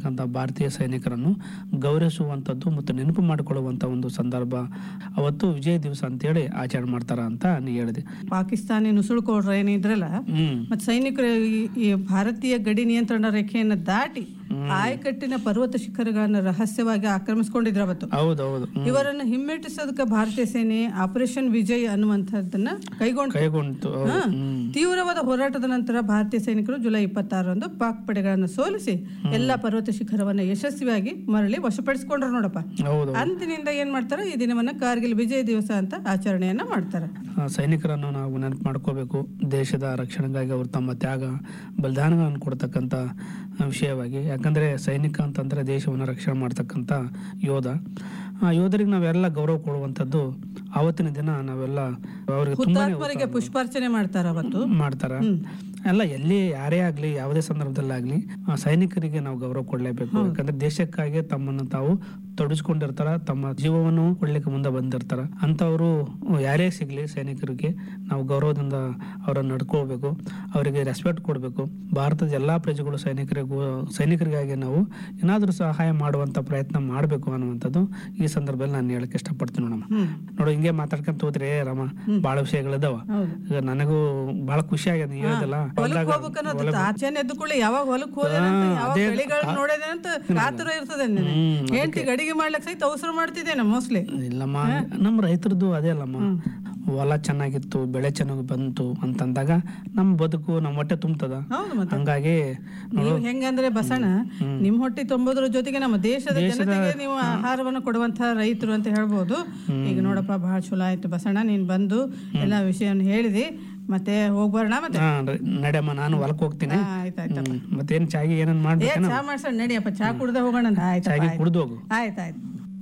ಮಾಡಿರ್ತಕ್ಕಂಥ ಭಾರತೀಯ ಸೈನಿಕರನ್ನು ಗೌರವಿಸುವಂಥದ್ದು ಮತ್ತು ನೆನಪು ಮಾಡಿಕೊಳ್ಳುವಂಥ ಒಂದು ಸಂದರ್ಭ ಅವತ್ತು ವಿಜಯ ದಿವಸ ಅಂತೇಳಿ ಆಚರಣೆ ಮಾಡ್ತಾರ ಅಂತ ನೀ ಹೇಳಿದೆ ಪಾಕಿಸ್ತಾನಿ ನುಸುಳುಕೋಡ್ರ ಏನಿದ್ರಲ್ಲ ಹ್ಮ್ ಮತ್ತು ಸೈನಿಕರು ಈ- ಈ ಭಾರತೀಯ ಗಡಿ ನಿಯಂತ್ರಣ ರೇಖೆಯನ್ನು ದಾಟಿ ಆಯಕಟ್ಟಿನ ಪರ್ವತ ಶಿಖರಗಳನ್ನು ರಹಸ್ಯವಾಗಿ ಆಕ್ರಮಿಸಿಕೊಂಡಿದ್ರು ಅವತ್ತು ಹೌದೌದು ಹ್ಮ್. ಇವರನ್ನು ಹಿಮ್ಮೆಟ್ಟಿಸೋದಕ್ಕೆ ಭಾರತೀಯ ಸೇನೆ ಆಪರೇಷನ್ ವಿಜಯ್ ಅನ್ನುವಂಥದ್ದನ್ನ ಕೈಗೊಂಡು ಕೈಗೊಂಡು ಹೌದು. ಹ್ಮ್ ತೀವ್ರವಾದ ಹೋರಾಟದ ನಂತರ ಭಾರತೀಯ ಸೈನಿಕರು ಜುಲೈ ಇಪ್ಪತ್ತಾರರಂದು ಪಾಕ್ ಪಡೆಗಳನ್ನು ಸೋಲಿಸಿ ಎಲ್ಲಾ ಪರ್ವತ ಶಿಖರವನ್ನು ಯಶಸ್ವಿಯಾಗಿ ಮರಳಿ ವಶಪಡಿಸಿಕೊಂಡ್ರು ನೋಡಪ್ಪ ಹೌದು ಅಂದಿನಿಂದ ಏನ್ ಮಾಡ್ತಾರೆ ಈ ದಿನವನ್ನ ಕಾರ್ಗಿಲ್ ವಿಜಯ ದಿವಸ ಅಂತ ಆಚರಣೆಯನ್ನ ಮಾಡ್ತಾರೆ ಆ, ಸೈನಿಕರನ್ನು ನಾವು ನೆನಪು ಮಾಡ್ಕೋಬೇಕು ದೇಶದ ರಕ್ಷಣೆಗಾಗಿ ಅವರು ತಮ್ಮ ತ್ಯಾಗ ಬಲಿದಾನಗಳನ್ನು ಕೊಡ್ತಕ್ಕಂಥ ಆ, ವಿಷಯವಾಗಿ ಯಾಕಂದರೆ ಸೈನಿಕ ಅಂತಂದರೆ ದೇಶವನ್ನು ರಕ್ಷಣೆ ಮಾಡ್ತಕ್ಕಂಥ ಯೋಧ ಆ ಯೋಧರಿಗೆ ನಾವೆಲ್ಲ ಗೌರವ ಕೊಡುವಂಥದ್ದು ಆವತ್ತಿನ ದಿನ ನಾವೆಲ್ಲ ಅವರಿಗೆ ತುಂಬಾ ಹುತಾತ್ಮರಿಗೆ ಪುಷ್ಪಾರ್ಚನೆ ಮಾಡ್ತಾರ ಅವತ್ತು ಮಾಡ್ತಾರ ಅಲ್ಲ ಎಲ್ಲಿ ಯಾರೇ ಆಗಲಿ ಯಾವುದೇ ಸಂದರ್ಭದಲ್ಲಾಗಲಿ ಆ ಸೈನಿಕರಿಗೆ ನಾವು ಗೌರವ ಕೊಡಲೇಬೇಕು ಯಾಕಂದ್ರೆ ದೇಶಕ್ಕಾಗಿ ತಮ್ಮನ್ನು ತಾವು ತೊಡಗಿಸ್ಕೊಂಡಿರ್ತಾರ ತಮ್ಮ ಜೀವವನ್ನು ಕೊಡ್ಲಿಕ್ಕೆ ಮುಂದೆ ಬಂದಿರ್ತಾರ ಅಂಥವರು ಯಾರೇ ಸಿಗಲಿ ಸೈನಿಕರಿಗೆ ನಾವು ಗೌರವದಿಂದ ಅವರನ್ನು ನಡ್ಕೋಬೇಕು ಅವರಿಗೆ ರೆಸ್ಪೆಕ್ಟ್ ಕೊಡಬೇಕು ಭಾರತದ ಎಲ್ಲಾ ಪ್ರಜೆಗಳು ಸೈನಿಕರಿಗೂ ಸೈನಿಕರಿಗಾಗಿ ನಾವು ಏನಾದರೂ ಸಹಾಯ ಮಾಡುವಂತ ಪ್ರಯತ್ನ ಮಾಡಬೇಕು ಅನ್ನುವಂಥದ್ದು ಈ ಸಂದರ್ಭದಲ್ಲಿ ನಾನು ಹೇಳಕ್ಕೆ ಇಷ್ಟಪಡ್ತೀನಿ ನೋಡಮ್ಮ ಹ್ಮ್ ನೋಡು ಹಿಂಗೆ ಮಾತಾಡ್ಕೊಂತ ಹೋದ್ರೆ ರಾಮ ಭಾಳ ವಿಷಯಗಳಿದಾವ ಹೌದು ಈಗ ನನಗೂ ಬಹಳ ಖುಷಿ ಆಗ್ಯದ ನೀ ಹೇಳಿದಲ್ಲ ಹೊಲಕ್ ಹೋಗ್ಬೇಕು ಅನ್ನೋದು ಆಚೆನೆ ಎದ್ದು ಕೂಡಲೇ ಯಾವಾಗ ಹೊಲಕ್ ಹೋದೇನಂತ ಯಾವಾಗ ಬೆಳಿಗಳನ್ನ ನೋಡೇನಂತ ಕಾತುರ ಇರ್ತದೆ ಹೆಂಡತಿ ಗಡಿಗೆ ಮಾಡ್ಲಿಕ್ಕೆ ಸಹಿತ ಅವಸರ ಮಾಡ್ತಿದ್ದೇನೆ ಮೋಸ್ಟ್ಲಿ ಇಲ್ಲಮ್ಮ ನಮ್ಮ ರೈತರದ್ದು ಅದೇ ಅಲ್ಲಮ್ಮ ಹೊಲ ಚೆನ್ನಾಗಿತ್ತು ಬೆಳೆ ಚೆನ್ನಾಗಿ ಬಂತು ಅಂತಂದಾಗ ನಮ್ಮ ಬದುಕು ನಮ್ಮ ಹೊಟ್ಟೆ ತುಂಬ್ತದ ಹೌದು ಮತ್ತೆ ಹಂಗಾಗಿ ನೀವು ಹೆಂಗಂದ್ರೆ ಬಸಣ್ಣ ನಿಮ್ ಹೊಟ್ಟೆ ತುಂಬೋದ್ರ ಜೊತೆಗೆ ನಮ್ಮ ದೇಶದ ಜನತೆಗೆ ನೀವು ಆಹಾರವನ್ನು ಕೊಡುವಂತಹ ರೈತರು ಅಂತ ಹೇಳ್ಬೋದು ಈಗ ನೋಡಪ್ಪ ಬಹಳ ಚಲೋ ಆಯ್ತು ಬಸಣ್ಣ ನೀನ್ ಬಂದು ಎಲ್ಲಾ ವಿಷಯವನ್ನು ಹೇಳಿದಿ ಮತ್ತೆ ಹೋಗ್ಬರೋಣ ಮತ್ತೆ ಹಾ ರ- ನಡ್ಯಮ್ಮ ನಾನು ಹೊಲಕ್ಕೆ ಹೋಗ್ತೀನಿ ಹಾ, ಆಯ್ತಾಯ್ತಪ್ಪ ಹ್ಮ್. ಮತ್ತೇನ್ ಚಾಗಿ ಏನೇನ್ ಏ ಮಾಡ್ಬೇಕೇನ ಚಾ ಮಾಡ್ಸೋಣ ನಡಿಯಪ್ಪ ಚಾ ಕುಡ್ದ ಹೋಗೋಣ ಅಂತ ಆಯ್ತಪ್ಪ ಚಾಗಿ ಆಯ್ತು ಕುಡ್ದು ಹೋಗು ಆಯ್ತಾಯ್ತು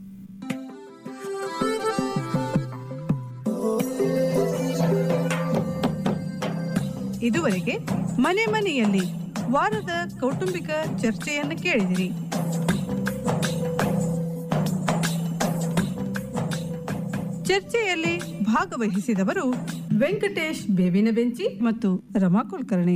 ಇದುವರೆಗೆ ಮನೆ ಮನೆಯಲ್ಲಿ ವಾರದ ಕೌಟುಂಬಿಕ ಚರ್ಚೆಯನ್ನು ಕೇಳಿದಿರಿ ಚರ್ಚೆಯಲ್ಲಿ ಭಾಗವಹಿಸಿದವರು ವೆಂಕಟೇಶ್ ಬೇವಿನ ಬೆಂಚಿ ಮತ್ತು ರಮಾ ಕುಲಕರ್ಣಿ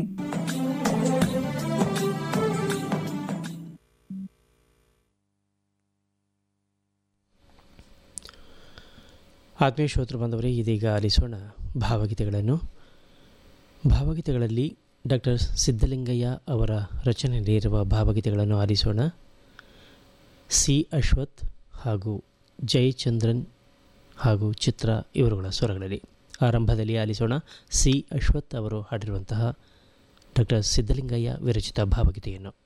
ಆತ್ಮೀಯ ಶ್ರೋತೃ ಬಂದವರೇ ಇದೀಗ ಆಲಿಸೋಣ ಭಾವಗೀತೆಗಳನ್ನು ಭಾವಗೀತೆಗಳಲ್ಲಿ ಡಾಕ್ಟರ್ ಸಿದ್ಧಲಿಂಗಯ್ಯ ಅವರ ರಚನೆಯಲ್ಲಿರುವ ಭಾವಗೀತೆಗಳನ್ನು ಆಲಿಸೋಣ ಸಿ ಅಶ್ವಥ್ ಹಾಗೂ ಜಯಚಂದ್ರನ್ ಹಾಗೂ ಚಿತ್ರ ಇವರುಗಳ ಸ್ವರಗಳಲ್ಲಿ ಆರಂಭದಲ್ಲಿ ಆಲಿಸೋಣ ಸಿ ಅಶ್ವಥ್ ಅವರು ಹಾಡಿರುವಂತಹ ಡಾಕ್ಟರ್ ಸಿದ್ಧಲಿಂಗಯ್ಯ ವಿರಚಿತ ಭಾವಗೀತೆಯನ್ನು